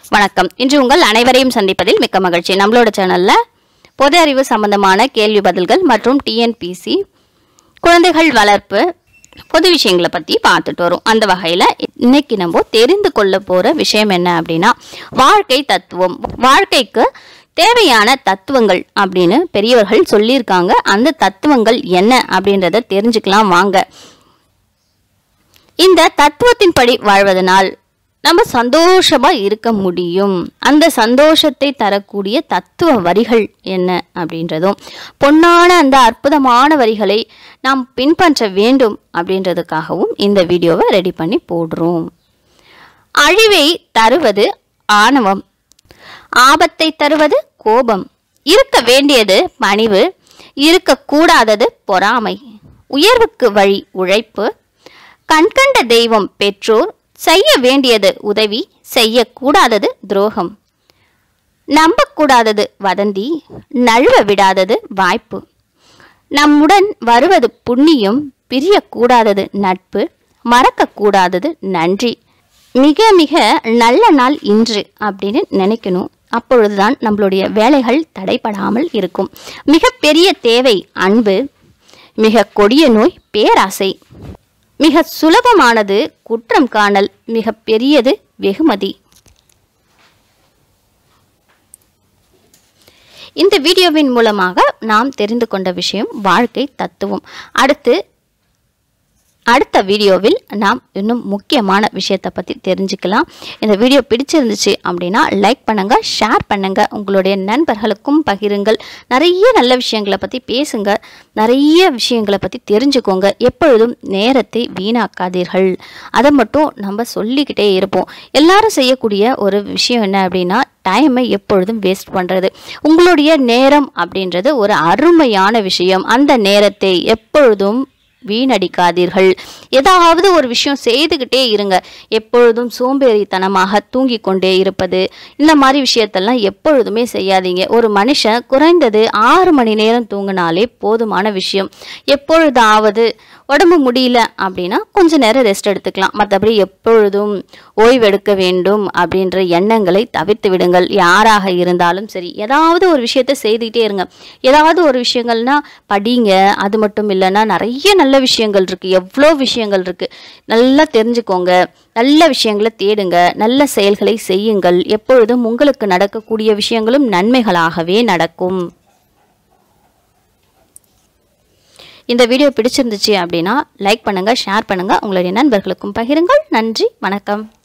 வணக்கம் இன்று உங்கள் அனைவரையும் சந்திப்பதில் மிக்க மகிழ்ச்சி நம்மளோட சேனல்ல பொது அறிவு சம்பந்தமான கேள்வி பதில்கள் மற்றும் டிஎன்பிசி குழந்தைகள் வளர்ப்பு பொது விஷயங்களை பற்றி பார்த்துட்டு வரும் அந்த வகையில் இன்னைக்கு நம்ம தெரிந்து கொள்ள போகிற விஷயம் என்ன அப்படின்னா வாழ்க்கை தத்துவம் வாழ்க்கைக்கு தேவையான தத்துவங்கள் அப்படின்னு பெரியவர்கள் சொல்லியிருக்காங்க அந்த தத்துவங்கள் என்ன அப்படின்றத தெரிஞ்சுக்கலாம் வாங்க இந்த தத்துவத்தின்படி வாழ்வதனால் நம்ம சந்தோஷமா இருக்க முடியும் அந்த சந்தோஷத்தை தரக்கூடிய தத்துவ வரிகள் என்ன அப்படின்றதும் பொன்னான அந்த அற்புதமான வரிகளை நாம் பின்பற்ற வேண்டும் அப்படின்றதுக்காகவும் இந்த வீடியோவை ரெடி பண்ணி போடுறோம் அழிவை தருவது ஆணவம் ஆபத்தை தருவது கோபம் இருக்க வேண்டியது பணிவு இருக்கக்கூடாதது பொறாமை உயர்வுக்கு வழி உழைப்பு கண்கண்ட தெய்வம் பெற்றோர் செய்ய வேண்டியது உதவி செய்யக்கூடாதது துரோகம் நம்பக்கூடாதது வதந்தி நழுவ விடாதது வாய்ப்பு நம்முடன் வருவது புண்ணியம் பிரியக்கூடாதது நட்பு மறக்கக்கூடாதது நன்றி மிக மிக நல்ல நாள் இன்று அப்படின்னு நினைக்கணும் அப்பொழுதுதான் நம்மளுடைய வேலைகள் தடைபடாமல் இருக்கும் மிகப்பெரிய தேவை அன்பு மிக கொடிய நோய் பேராசை மிக சுலபமானது குற்றம் காணல் மிக பெரியது வெகுமதி இந்த வீடியோவின் மூலமாக நாம் தெரிந்து கொண்ட விஷயம் வாழ்க்கை தத்துவம் அடுத்து அடுத்த வீடியோவில் நாம் இன்னும் முக்கியமான விஷயத்தை பற்றி தெரிஞ்சுக்கலாம் இந்த வீடியோ பிடிச்சிருந்துச்சு அப்படின்னா லைக் பண்ணுங்க ஷேர் பண்ணுங்க உங்களுடைய நண்பர்களுக்கும் பகிருங்கள் நிறைய நல்ல விஷயங்களை பற்றி பேசுங்க நிறைய விஷயங்களை பற்றி தெரிஞ்சுக்கோங்க எப்பொழுதும் நேரத்தை வீணாக்காதீர்கள் அதை மட்டும் நம்ம சொல்லிக்கிட்டே இருப்போம் எல்லாரும் செய்யக்கூடிய ஒரு விஷயம் என்ன அப்படின்னா டைமை எப்பொழுதும் வேஸ்ட் பண்ணுறது உங்களுடைய நேரம் அப்படின்றது ஒரு அருமையான விஷயம் அந்த நேரத்தை எப்பொழுதும் வீணடிக்காதீர்கள் ஏதாவது ஒரு விஷயம் செய்துக்கிட்டே இருங்க எப்பொழுதும் சோம்பேறித்தனமாக தூங்கி கொண்டே இருப்பது இந்த மாதிரி விஷயத்தெல்லாம் எப்பொழுதுமே செய்யாதீங்க ஒரு மனுஷன் குறைந்தது ஆறு மணி நேரம் தூங்கினாலே போதுமான விஷயம் எப்பொழுதாவது உடம்பு முடியல அப்படின்னா கொஞ்ச நேரம் ரெஸ்ட் எடுத்துக்கலாம் மற்றபடி எப்பொழுதும் ஓய்வெடுக்க வேண்டும் அப்படின்ற எண்ணங்களை தவிர்த்து விடுங்கள் யாராக இருந்தாலும் சரி ஏதாவது ஒரு விஷயத்தை செய்துக்கிட்டே இருங்க ஏதாவது ஒரு விஷயங்கள்னா படிங்க அது மட்டும் இல்லைன்னா நிறைய நல்ல விஷயங்கள் இருக்குது எவ்வளோ விஷயங்கள் இருக்குது நல்லா தெரிஞ்சுக்கோங்க நல்ல விஷயங்களை தேடுங்க நல்ல செயல்களை செய்யுங்கள் எப்பொழுதும் உங்களுக்கு நடக்கக்கூடிய விஷயங்களும் நன்மைகளாகவே நடக்கும் இந்த வீடியோ பிடிச்சிருந்துச்சு அப்படின்னா லைக் பண்ணுங்கள் ஷேர் பண்ணுங்கள் உங்களுடைய நண்பர்களுக்கும் பகிருங்கள் நன்றி வணக்கம்